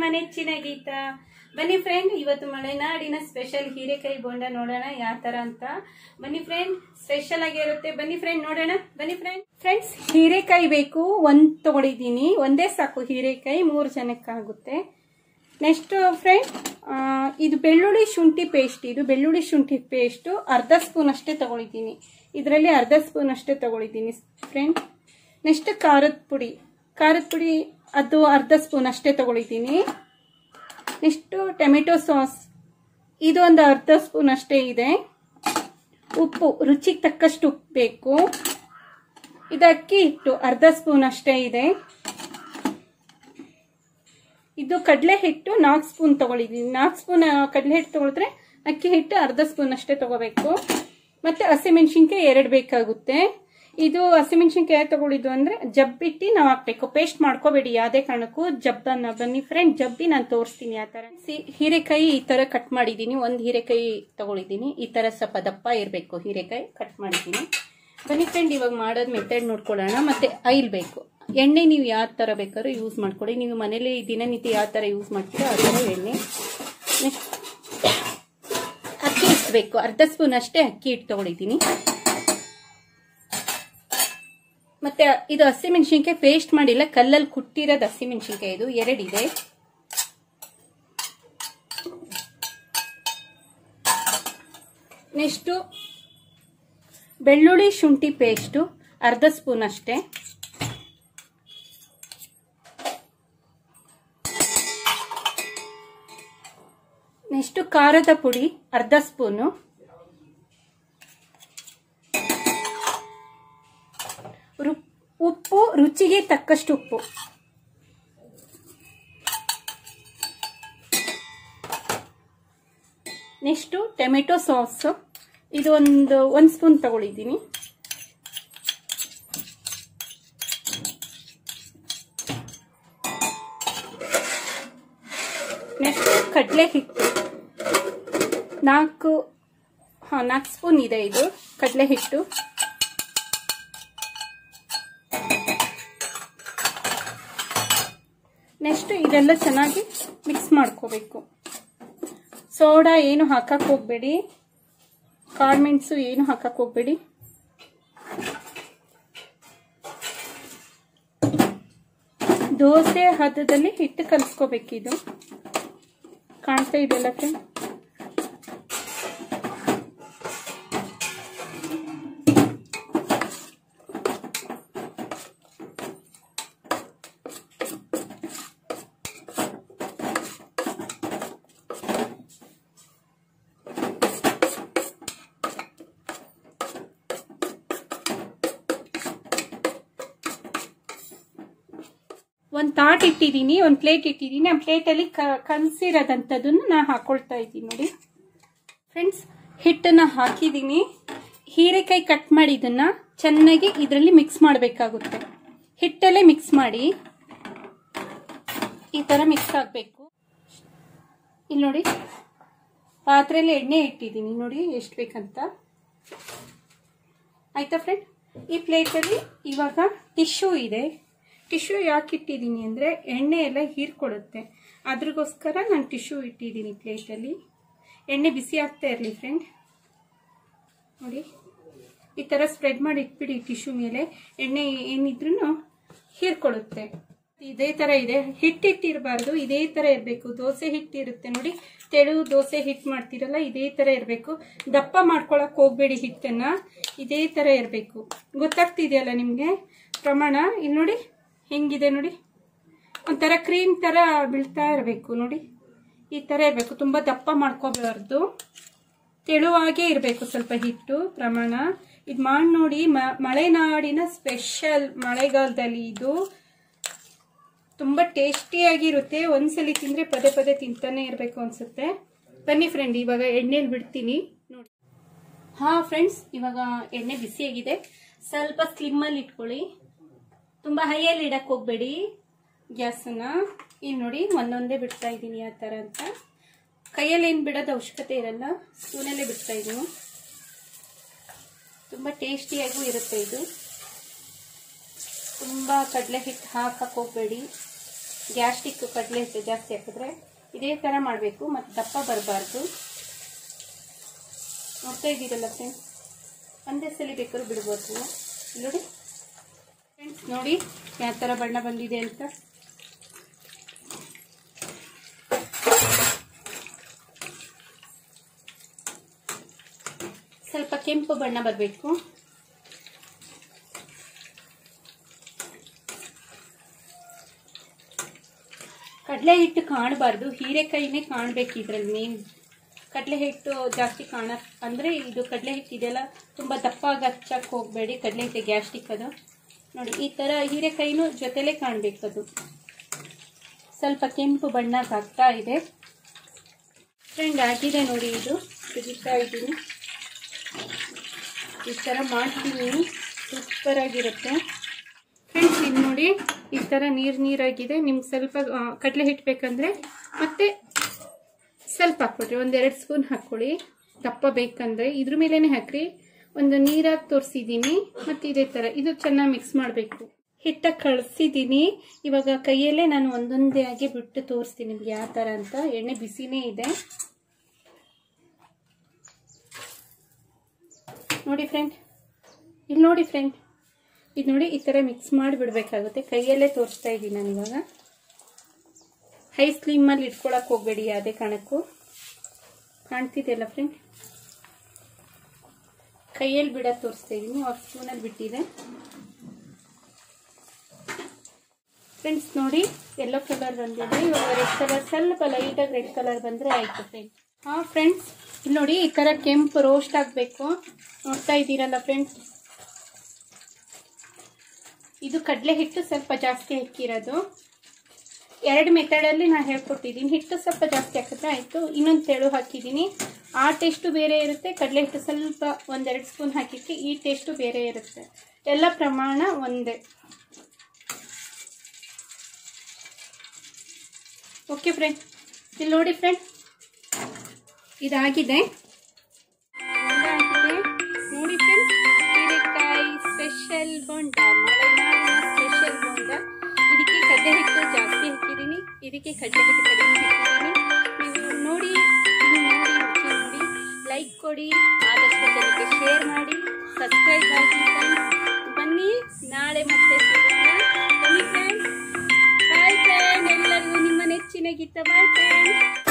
ನೆಚ್ಚಿನ ಗೀತ ಬನ್ನಿ ಫ್ರೆಂಡ್ ಇವತ್ತು ಮಲೆನಾಡಿನ ಸ್ಪೆಷಲ್ ಹೀರೆಕಾಯಿ ಬೋಂಡ ನೋಡೋಣ ಯಾವ ತರ ಅಂತ ಬನ್ನಿ ಫ್ರೆಂಡ್ ಸ್ಪೆಷಲ್ ಆಗಿರುತ್ತೆ ಬನ್ನಿ ಫ್ರೆಂಡ್ ನೋಡೋಣ ಬನ್ನಿ ಫ್ರೆಂಡ್ ಫ್ರೆಂಡ್ಸ್ ಹೀರೆಕಾಯಿ ಬೇಕು ಒಂದ್ ತಗೊಂಡಿದ್ದೀನಿ ಒಂದೇ ಸಾಕು ಹೀರೆಕಾಯಿ ಮೂರು ಜನಕ್ಕಾಗುತ್ತೆ ನೆಕ್ಸ್ಟ್ ಫ್ರೆಂಡ್ ಇದು ಬೆಳ್ಳುಳ್ಳಿ ಶುಂಠಿ ಪೇಸ್ಟ್ ಇದು ಬೆಳ್ಳುಳ್ಳಿ ಶುಂಠಿ ಪೇಸ್ಟು ಅರ್ಧ ಸ್ಪೂನ್ ಅಷ್ಟೇ ತಗೊಳಿದ್ದೀನಿ ಇದರಲ್ಲಿ ಅರ್ಧ ಸ್ಪೂನ್ ಅಷ್ಟೇ ತಗೊಳಿದ್ದೀನಿ ಫ್ರೆಂಡ್ ನೆಕ್ಸ್ಟ್ ಖಾರದ ಪುಡಿ ಖಾರದ ಪುಡಿ ಅದು ಅರ್ಧ ಸ್ಪೂನ್ ಅಷ್ಟೇ ತಗೊಳಿದ್ದೀನಿ ನೆಕ್ಸ್ಟು ಟೊಮೆಟೊ ಸಾಸ್ ಇದು ಒಂದು ಅರ್ಧ ಸ್ಪೂನ್ ಅಷ್ಟೇ ಇದೆ ಉಪ್ಪು ರುಚಿಗೆ ತಕ್ಕಷ್ಟು ಉಪ್ಪು ಬೇಕು ಇದು ಅಕ್ಕಿ ಹಿಟ್ಟು ಅರ್ಧ ಸ್ಪೂನ್ ಅಷ್ಟೇ ಇದೆ ಇದು ಕಡಲೆ ಹಿಟ್ಟು ನಾಲ್ಕು ಸ್ಪೂನ್ ತಗೊಳಿದ್ದೀನಿ ನಾಲ್ಕು ಸ್ಪೂನ್ ಕಡಲೆ ಹಿಟ್ಟು ತಗೊಳಿದ್ರೆ ಅಕ್ಕಿ ಹಿಟ್ಟು ಅರ್ಧ ಸ್ಪೂನ್ ಅಷ್ಟೇ ತಗೋಬೇಕು ಮತ್ತೆ ಹಸಿಮೆಣಸಿನ್ಕಾಯಿ ಎರಡು ಬೇಕಾಗುತ್ತೆ ಇದು ಹಸಿಮೆಣಸಿನ್ಕಾಯಿ ತಗೊಳಿದ್ದು ಅಂದ್ರೆ ಜಬ್ಬಿಟ್ಟು ನಾವು ಹಾಕ್ಬೇಕು ಪೇಸ್ಟ್ ಮಾಡ್ಕೋಬೇಡಿ ಯಾವುದೇ ಕಾರಣಕ್ಕೂ ಜಬ್ಬನ್ನ ಬನ್ನಿ ಫ್ರೆಂಡ್ ಜಬ್ಬಿ ನಾನು ತೋರಿಸ್ತೀನಿ ಆ ಥರ ಹೀರೆಕಾಯಿ ಈ ಥರ ಕಟ್ ಮಾಡಿದ್ದೀನಿ ಒಂದು ಹೀರೆಕಾಯಿ ತಗೊಳಿದ್ದೀನಿ ಈ ಥರ ಸ್ವಲ್ಪ ದಪ್ಪ ಇರಬೇಕು ಹೀರೆಕಾಯಿ ಕಟ್ ಮಾಡಿದ್ದೀನಿ ಬನ್ನಿ ಫ್ರೆಂಡ್ ಇವಾಗ ಮಾಡೋದು ಮೆಥಡ್ ನೋಡ್ಕೊಳ್ಳೋಣ ಮತ್ತೆ ಐಲ್ ಬೇಕು ಎಣ್ಣೆ ನೀವು ಯಾವ ಥರ ಬೇಕಾದ್ರೂ ಯೂಸ್ ಮಾಡ್ಕೊಳ್ಳಿ ನೀವು ಮನೇಲಿ ದಿನನಿತ್ಯ ಯಾವ ಥರ ಯೂಸ್ ಮಾಡ್ತೀರೋ ಆ ಥರ ಎಣ್ಣೆ ನೆಕ್ಸ್ಟ್ ಅಕ್ಕಿ ಹಿಟ್ಟು ಬೇಕು ಅರ್ಧ ಸ್ಪೂನ್ ಅಷ್ಟೇ ಅಕ್ಕಿ ಹಿಟ್ಟು ತಗೊಳಿದ್ದೀನಿ ಮತ್ತೆ ಇದು ಹಸಿಮೆಣಸಿನ್ಕಾಯಿ ಪೇಸ್ಟ್ ಮಾಡಿಲ್ಲ ಕಲ್ಲಲ್ಲಿ ಕುಟ್ಟಿರೋದು ಹಸಿಮೆಣಸಿನ್ಕಾಯಿ ಇದು ಎರಡಿದೆ ನೆಕ್ಸ್ಟು ಬೆಳ್ಳುಳ್ಳಿ ಶುಂಠಿ ಪೇಸ್ಟು ಅರ್ಧ ಸ್ಪೂನ್ ಅಷ್ಟೇ ನೆಕ್ಸ್ಟು ಖಾರದ ಪುಡಿ ಅರ್ಧ ಸ್ಪೂನು ಉಪ್ಪು ರುಚಿಗೆ ತಕ್ಕಷ್ಟು ಉಪ್ಪು ನೆಕ್ಸ್ಟು ಟೊಮೆಟೊ ಸಾಸ್ ಇದು ಒಂದು ಒಂದು ಸ್ಪೂನ್ ತಗೊಳಿದ್ದೀನಿ ನೆಕ್ಸ್ಟ್ ಕಡಲೆ ಹಿಟ್ಟು ನಾಲ್ಕು ಹಾಂ ನಾಲ್ಕು ಸ್ಪೂನ್ ಇದೆ ಇದು ಕಡಲೆ ಹಿಟ್ಟು ನೆಕ್ಸ್ಟ್ ಇದೆಲ್ಲ ಚೆನ್ನಾಗಿ ಮಿಕ್ಸ್ ಮಾಡ್ಕೋಬೇಕು ಸೋಡಾ ಏನು ಹಾಕಕ್ಕೆ ಹೋಗ್ಬೇಡಿ ಕಾಳು ಮೆಣಸು ಏನು ಹಾಕಕ್ಕೆ ಹೋಗ್ಬೇಡಿ ದೋಸೆ ಹದದಲ್ಲಿ ಹಿಟ್ಟು ಕಲಿಸ್ಕೋಬೇಕಿದು ಕಾಣ್ತಾ ಇದೆಯಲ್ಲ ಫ್ರೆಂಡ್ ಒಂದು ತಾಟ್ ಇಟ್ಟಿದ್ದೀನಿ ಒಂದು ಪ್ಲೇಟ್ ಇಟ್ಟಿದ್ದೀನಿ ಆ ಪ್ಲೇಟಲ್ಲಿ ಕಲಸಿರೋದಂಥದ್ದನ್ನು ನಾ ಹಾಕೊಳ್ತಾ ಇದ್ದೀನಿ ನೋಡಿ ಫ್ರೆಂಡ್ಸ್ ಹಿಟ್ಟನ್ನು ಹಾಕಿದ್ದೀನಿ ಹೀರೆಕಾಯಿ ಕಟ್ ಮಾಡಿ ಇದನ್ನು ಚೆನ್ನಾಗಿ ಇದರಲ್ಲಿ ಮಿಕ್ಸ್ ಮಾಡಬೇಕಾಗುತ್ತೆ ಹಿಟ್ಟಲ್ಲೇ ಮಿಕ್ಸ್ ಮಾಡಿ ಈ ಥರ ಮಿಕ್ಸ್ ಆಗಬೇಕು ಇಲ್ಲಿ ನೋಡಿ ಪಾತ್ರೆಯಲ್ಲಿ ಎಣ್ಣೆ ಇಟ್ಟಿದ್ದೀನಿ ನೋಡಿ ಎಷ್ಟು ಬೇಕಂತ ಆಯ್ತಾ ಫ್ರೆಂಡ್ ಈ ಪ್ಲೇಟಲ್ಲಿ ಇವಾಗ ಟಿಶ್ಯೂ ಇದೆ ಟಿಶ್ಯೂ ಯಾಕೆ ಇಟ್ಟಿದ್ದೀನಿ ಅಂದರೆ ಎಣ್ಣೆ ಎಲ್ಲ ಹೀರ್ಕೊಳ್ಳುತ್ತೆ ಅದ್ರಿಗೋಸ್ಕರ ನಾನು ಟಿಶ್ಯೂ ಇಟ್ಟಿದ್ದೀನಿ ಪ್ಲೇಟಲ್ಲಿ ಎಣ್ಣೆ ಬಿಸಿ ಆಗ್ತಾ ಇರಲಿ ಫ್ರೆಂಡ್ ನೋಡಿ ಈ ಥರ ಸ್ಪ್ರೆಡ್ ಮಾಡಿ ಇಟ್ಬಿಡಿ ಟಿಶ್ಯೂ ಮೇಲೆ ಎಣ್ಣೆ ಏನಿದ್ರೂ ಹೀರ್ಕೊಳ್ಳುತ್ತೆ ಇದೇ ಥರ ಇದೆ ಹಿಟ್ಟಿಟ್ಟಿರಬಾರ್ದು ಇದೇ ಥರ ಇರಬೇಕು ದೋಸೆ ಹಿಟ್ಟಿರುತ್ತೆ ನೋಡಿ ತೆಳು ದೋಸೆ ಹಿಟ್ಟು ಮಾಡ್ತೀರಲ್ಲ ಇದೇ ಥರ ಇರಬೇಕು ದಪ್ಪ ಮಾಡ್ಕೊಳಕ್ಕೆ ಹೋಗಬೇಡಿ ಹಿಟ್ಟನ್ನು ಇದೇ ಥರ ಇರಬೇಕು ಗೊತ್ತಾಗ್ತಿದೆಯಲ್ಲ ನಿಮಗೆ ಪ್ರಮಾಣ ಇಲ್ಲಿ ನೋಡಿ ಹೆಂಗಿದೆ ನೋಡಿ ಒಂಥರ ಕ್ರೀಮ್ ಥರ ಬೀಳ್ತಾ ಇರಬೇಕು ನೋಡಿ ಈ ಥರ ಇರಬೇಕು ತುಂಬ ದಪ್ಪ ಮಾಡ್ಕೋಬಾರ್ದು ತೆಳುವಾಗೇ ಇರಬೇಕು ಸ್ವಲ್ಪ ಹಿಟ್ಟು ಪ್ರಮಾಣ ಇದು ಮಾಡಿ ನೋಡಿ ಮಲೆನಾಡಿನ ಸ್ಪೆಷಲ್ ಮಳೆಗಾಲದಲ್ಲಿ ಇದು ತುಂಬ ಟೇಸ್ಟಿಯಾಗಿರುತ್ತೆ ಒಂದ್ಸಲಿ ತಿಂದರೆ ಪದೇ ಪದೇ ತಿಂತಾನೆ ಇರಬೇಕು ಅನ್ಸುತ್ತೆ ಬನ್ನಿ ಫ್ರೆಂಡ್ ಇವಾಗ ಎಣ್ಣೆಲಿ ಬಿಡ್ತೀನಿ ನೋಡಿ ಹಾಂ ಫ್ರೆಂಡ್ಸ್ ಇವಾಗ ಎಣ್ಣೆ ಬಿಸಿಯಾಗಿದೆ ಸ್ವಲ್ಪ ಸ್ಲಿಮ್ಮಲ್ಲಿ ಇಟ್ಕೊಳ್ಳಿ ತುಂಬ ಹೈಯಲ್ಲಿ ಇಡಕ್ಕೆ ಹೋಗಬೇಡಿ ಗ್ಯಾಸನ್ನು ಇಲ್ಲಿ ನೋಡಿ ಒಂದೊಂದೇ ಬಿಡ್ತಾ ಇದ್ದೀನಿ ಆ ಥರ ಅಂತ ಕೈಯಲ್ಲಿ ಏನು ಬಿಡೋದು ಅವಶ್ಯಕತೆ ಇರಲ್ಲ ಸ್ಪೂನಲ್ಲೇ ಬಿಡ್ತಾ ಇದ್ದೀನಿ ತುಂಬ ಟೇಸ್ಟಿಯಾಗೂ ಇರುತ್ತೆ ಇದು ತುಂಬ ಕಡಲೆ ಹಿಟ್ಟು ಹಾಕಕ್ಕೆ ಹೋಗಬೇಡಿ ಗ್ಯಾಸ್ಟಿಕ್ ಕಡಲೆ ಹಿಟ್ಟು ಜಾಸ್ತಿ ಹಾಕಿದ್ರೆ ಇದೇ ಥರ ಮಾಡಬೇಕು ಮತ್ತು ದಪ್ಪ ಬರಬಾರ್ದು ನೋಡ್ತಾ ಇದ್ದೀರಲ್ಲ ಫ್ರೆಂಡ್ಸ್ ಒಂದೇ ಸಲ ಬೇಕಾದ್ರೂ ಬಿಡ್ಬೋದು ನೋಡಿ ಫ್ರೆಂಡ್ಸ್ ನೋಡಿ ಯಾವ ಥರ ಬಣ್ಣ ಬಂದಿದೆ ಅಂತ ಸ್ವಲ್ಪ ಕೆಂಪು ಬಣ್ಣ ಬರಬೇಕು ಕಡಲೆ ಹಿಟ್ಟು ಕಾಣಬಾರ್ದು ಹೀರೆಕಾಯಿನೇ ಕಾಣಬೇಕು ಇದ್ರಲ್ಲಿ ಮೇನ್ ಕಡಲೆ ಹಿಟ್ಟು ಜಾಸ್ತಿ ಕಾಣ ಅಂದರೆ ಇದು ಕಡಲೆ ಹಿಟ್ಟು ಇದೆಲ್ಲ ತುಂಬ ದಪ್ಪಾಗಿ ಹಚ್ಚಕ್ಕೆ ಹೋಗಬೇಡಿ ಕಡಲೆ ಹಿಟ್ಟು ಗ್ಯಾಸ್ಟಿಕ್ ಅದು ನೋಡಿ ಈ ಥರ ಹೀರೆಕಾಯಿನೂ ಜೊತೆಲೇ ಕಾಣಬೇಕು ಅದು ಸ್ವಲ್ಪ ಕೆಂಪು ಬಣ್ಣ ಆಗ್ತಾ ಇದೆ ಫ್ರೆಂಡ್ ಆಗಿದೆ ನೋಡಿ ಇದು ತೆಗಿತಾ ಇದ್ದೀನಿ ಈ ಥರ ಮಾಡ್ತೀನಿ ಸೂಪರ್ ಆಗಿರುತ್ತೆ ಫ್ರೆಂಡ್ಸ್ ಇದು ನೋಡಿ ಈ ಥರ ನೀರು ನೀರಾಗಿದೆ ನಿಮ್ಗೆ ಸ್ವಲ್ಪ ಆ, ಕಡಲೆ ಹಿಟ್ಟು ಬೇಕಂದ್ರೆ ಮತ್ತೆ ಸ್ವಲ್ಪ ಹಾಕ್ಕೊಡ್ರಿ ಒಂದೆರಡು ಸ್ಪೂನ್ ಹಾಕ್ಕೊಳ್ಳಿ ದಪ್ಪ ಬೇಕಂದ್ರೆ ಇದ್ರ ಮೇಲೇ ಹಾಕ್ರಿ ಒಂದು ನೀರಾಗಿ ತೋರಿಸಿದ್ದೀನಿ ಮತ್ತು ಇದೇ ಥರ ಇದು ಚೆನ್ನಾಗಿ ಮಿಕ್ಸ್ ಮಾಡಬೇಕು ಹಿಟ್ಟ ಕಳಿಸಿದ್ದೀನಿ ಇವಾಗ ಕೈಯಲ್ಲೇ ನಾನು ಒಂದೊಂದೇ ಆಗಿ ಬಿಟ್ಟು ತೋರಿಸ್ತೀನಿ ನಿಮ್ಗೆ ಯಾವ ಥರ ಅಂತ ಎಣ್ಣೆ ಬಿಸಿನೇ ಇದೆ ನೋಡಿ ಫ್ರೆಂಡ್ ಇಲ್ಲಿ ನೋಡಿ ಫ್ರೆಂಡ್ ಇದು ನೋಡಿ ಈ ಥರ ಮಿಕ್ಸ್ ಮಾಡಿಬಿಡ್ಬೇಕಾಗುತ್ತೆ ಕೈಯಲ್ಲೇ ತೋರಿಸ್ತಾ ಇದ್ದೀನಿ ನಾನು ಇವಾಗ ಹೈ ಸ್ಲೀಮಲ್ಲಿ ಇಟ್ಕೊಳಕ್ಕೆ ಹೋಗಬೇಡಿ ಯಾವುದೇ ಕಾರಣಕ್ಕೂ ಕಾಣ್ತಿದೆಯಲ್ಲ ಫ್ರೆಂಡ್ ಕೈಯಲ್ಲಿ ಬಿಡೋದು ತೋರಿಸ್ತಾ ಇದ್ದೀನಿ ಇವಾಗ ಸ್ಪೂನಲ್ಲಿ ಬಿಟ್ಟಿದೆ ಫ್ರೆಂಡ್ಸ್ ನೋಡಿ ಎಲ್ಲೋ ಕಲರ್ ಬಂದಿದೆ ಇವಾಗ ರೆಡ್ ಕಲರ್ ಸ್ವಲ್ಪ ಲೈಟಾಗಿ ರೆಡ್ ಕಲರ್ ಬಂದರೆ ಆಯಿತು ಫ್ರೆಂಡ್ ಹಾಂ ಫ್ರೆಂಡ್ಸ್ ಇಲ್ಲಿ ನೋಡಿ ಈ ಥರ ಕೆಂಪು ರೋಸ್ಟ್ ಆಗಬೇಕು ನೋಡ್ತಾ ಇದ್ದೀರಲ್ಲ ಫ್ರೆಂಡ್ಸ್ ಇದು ಕಡಲೆ ಹಿಟ್ಟು ಸ್ವಲ್ಪ ಜಾಸ್ತಿ ಹಾಕಿರೋದು ಎರಡು ಮೆಥಡಲ್ಲಿ ನಾನು ಹೇಳ್ಕೊಟ್ಟಿದ್ದೀನಿ ಹಿಟ್ಟು ಸ್ವಲ್ಪ ಜಾಸ್ತಿ ಹಾಕಿದ್ರೆ ಆಯಿತು ಇನ್ನೊಂದು ತೆಳು ಹಾಕಿದ್ದೀನಿ ಆ ಟೇಸ್ಟು ಬೇರೆ ಇರುತ್ತೆ ಕಡಲೆ ಹಿಟ್ಟು ಸ್ವಲ್ಪ ಒಂದೆರಡು ಸ್ಪೂನ್ ಹಾಕಿಕ್ಕೆ ಈ ಟೇಸ್ಟು ಬೇರೆ ಇರುತ್ತೆ ಎಲ್ಲ ಪ್ರಮಾಣ ಒಂದೇ ಓಕೆ ಫ್ರೆಂಡ್ ಇಲ್ಲಿ ನೋಡಿ ಫ್ರೆಂಡ್ ಇದಾಗಿದೆ ಇದಾಗಿದೆ. ನೋಡಿ ಫ್ರೆಂಡ್ಸ್ ಹೀರೆಕಾಯಿ ಸ್ಪೆಷಲ್ ಬೋಂಡ ಮಲೆನಾಡಿನ ಸ್ಪೆಷಲ್ ಬೋಂಡ ಇದಕ್ಕೆ ಕಡಲೆ ಹಿಟ್ಟು ಜಾಸ್ತಿ ಹಾಕಿದ್ದೀನಿ ಇದಕ್ಕೆ ಕಡಲೆ ಹಿಟ್ಟು ಕಡಿಮೆ ಹಾಕಿದ್ದೀನಿ ನೀವು ನೋಡಿ ಇನ್ನು ನೋಡಿ ರುಚಿ ನೋಡಿ ಲೈಕ್ ಕೊಡಿ ಆದಷ್ಟು ಜನಕ್ಕೆ ಶೇರ್ ಮಾಡಿ ಸಬ್ಸ್ಕ್ರೈಬ್ ಆಗಿ friends. ಬನ್ನಿ ನಾಳೆ ಮತ್ತೆ ಸಿಗೋಣ ಬನ್ನಿ ಫ್ರೆಂಡ್ಸ್ ಬಾಯ್ ಫ್ರೆಂಡ್ ಎಲ್ಲರಿಗೂ ನಿಮ್ಮ ನೆಚ್ಚಿನ ಗೀತ ಬಾಯ್ ಫ್ರೆಂಡ್